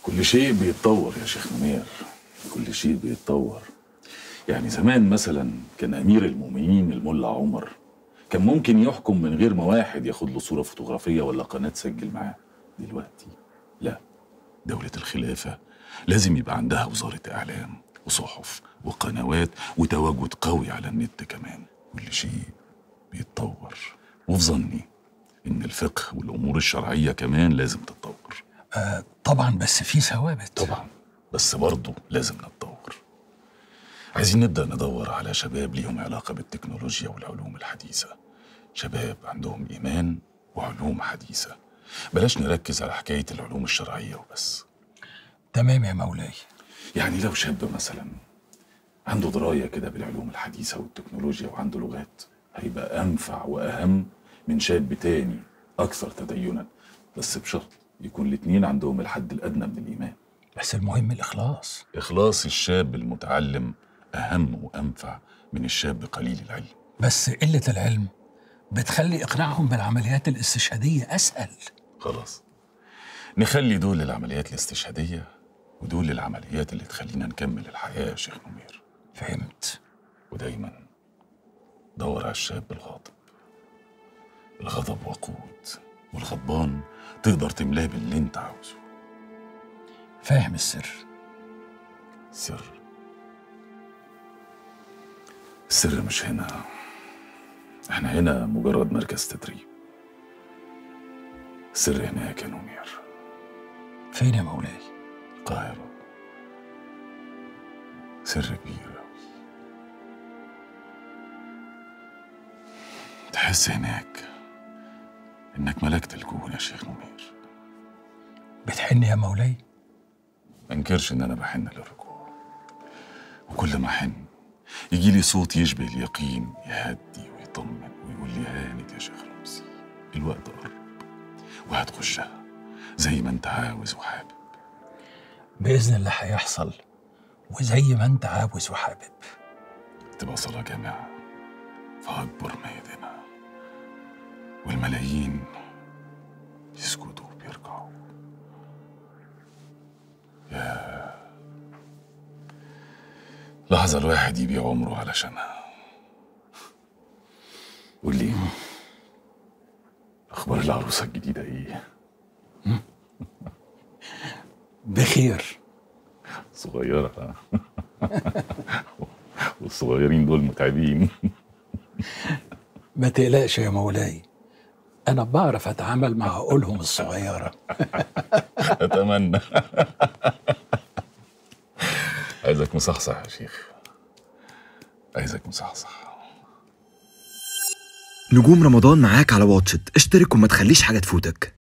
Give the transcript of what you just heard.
كل شيء بيتطور يا شيخ منير كل شيء بيتطور يعني زمان مثلا كان امير المؤمنين الملا عمر كان ممكن يحكم من غير ما واحد ياخد له صوره فوتوغرافيه ولا قناه تسجل معاه دلوقتي لا دولة الخلافة لازم يبقى عندها وزارة إعلام وصحف وقنوات وتواجد قوي على النت كمان كل شيء بيتطور وفي ظني إن الفقه والأمور الشرعية كمان لازم تتطور آه طبعا بس في ثوابت طبعا بس برضه لازم نتطور عايزين نبدأ ندور على شباب ليهم علاقة بالتكنولوجيا والعلوم الحديثة شباب عندهم إيمان وعلوم حديثة بلاش نركز على حكاية العلوم الشرعية وبس تمام يا مولاي يعني لو شاب مثلا عنده دراية كده بالعلوم الحديثة والتكنولوجيا وعنده لغات هيبقى أنفع وأهم من شاب تاني أكثر تدينا بس بشرط يكون الاتنين عندهم الحد الأدنى من الإيمان بس المهم الإخلاص إخلاص الشاب المتعلم أهم وأنفع من الشاب قليل العلم بس قلة العلم بتخلي إقناعهم بالعمليات الاستشهادية أسهل خلاص نخلي دول العمليات الاستشهادية ودول العمليات اللي تخلينا نكمل الحياة يا شيخ نمير فهمت ودايما دور على الشاب الغاضب الغضب وقود والغضبان تقدر تملاه باللي انت عاوزه فاهم السر السر السر مش هنا احنا هنا مجرد مركز تدريب السر هناك يا نمير فين يا مولاي القاهرة سر كبير أوي تحس هناك إنك ملكت الكون يا شيخ نمير بتحن يا مولاي ما انكرش إن أنا بحن للركوع وكل ما أحن يجي لي صوت يشبه اليقين يهدي ويطمن ويقول لي هانت يا شيخ رمزي الوقت قرب وهتخشها زي ما انت عاوز وحابب بإذن الله هيحصل وزي ما أنت عاوز وحابب تبقى صلاة جامعة في أكبر ميادنا والملايين يسكتوا وبيركعوا يا لحظة الواحد يبيع عمره علشانها قول لي أخبار العروسة الجديدة إيه؟ بخير صغيرة ها؟ والصغيرين دول متعبين ما تقلقش يا مولاي أنا بعرف أتعامل مع عقولهم الصغيرة أتمنى عايزك مصحصح يا شيخ عايزك مصحصح نجوم رمضان معاك على واتشت اشترك وما تخليش حاجة تفوتك